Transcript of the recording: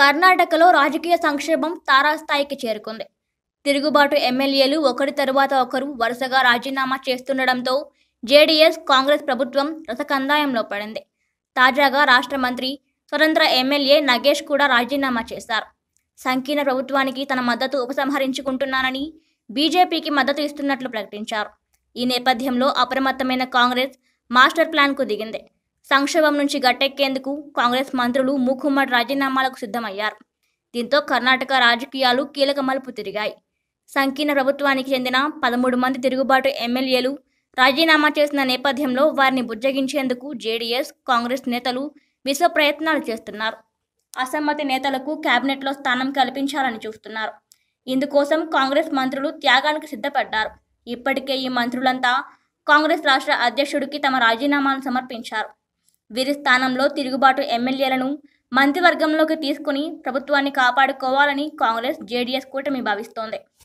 కర్ణాటకలో రాజకీయ సంక్షోభం తారాస్థాయికి చేరుకుంది తిరుగుబాటు ఎమ్మెల్యేలు ఒకరి తరువాత ఒకరు వరుసగా రాజీనామా చేస్తుండడంతో జేడీఎస్ కాంగ్రెస్ ప్రభుత్వం రసకందాయంలో పడింది తాజాగా రాష్ట్ర మంత్రి స్వతంత్ర ఎమ్మెల్యే నగేష్ కూడా రాజీనామా చేశారు సంకీర్ణ ప్రభుత్వానికి తన మద్దతు ఉపసంహరించుకుంటున్నానని బీజేపీకి మద్దతు ఇస్తున్నట్లు ప్రకటించారు ఈ నేపథ్యంలో అప్రమత్తమైన కాంగ్రెస్ మాస్టర్ ప్లాన్కు దిగింది సంక్షోభం నుంచి గట్టెక్కేందుకు కాంగ్రెస్ మంత్రులు మూకుమ్మడి రాజీనామాలకు సిద్ధమయ్యారు దీంతో కర్ణాటక రాజకీయాలు కీలక మలుపు తిరిగాయి సంకీర్ణ ప్రభుత్వానికి చెందిన పదమూడు మంది తిరుగుబాటు ఎమ్మెల్యేలు రాజీనామా చేసిన నేపథ్యంలో వారిని బుజ్జగించేందుకు జేడీఎస్ కాంగ్రెస్ నేతలు విశ్వ ప్రయత్నాలు చేస్తున్నారు అసమ్మతి నేతలకు కేబినెట్లో స్థానం కల్పించాలని చూస్తున్నారు ఇందుకోసం కాంగ్రెస్ మంత్రులు త్యాగానికి సిద్ధపడ్డారు ఇప్పటికే ఈ మంత్రులంతా కాంగ్రెస్ రాష్ట్ర అధ్యక్షుడికి తమ రాజీనామాను సమర్పించారు వీరి స్థానంలో తిరుగుబాటు ఎమ్మెల్యేలను మంత్రివర్గంలోకి తీసుకుని ప్రభుత్వాన్ని కాపాడుకోవాలని కాంగ్రెస్ జేడీఎస్ కూటమి భావిస్తోంది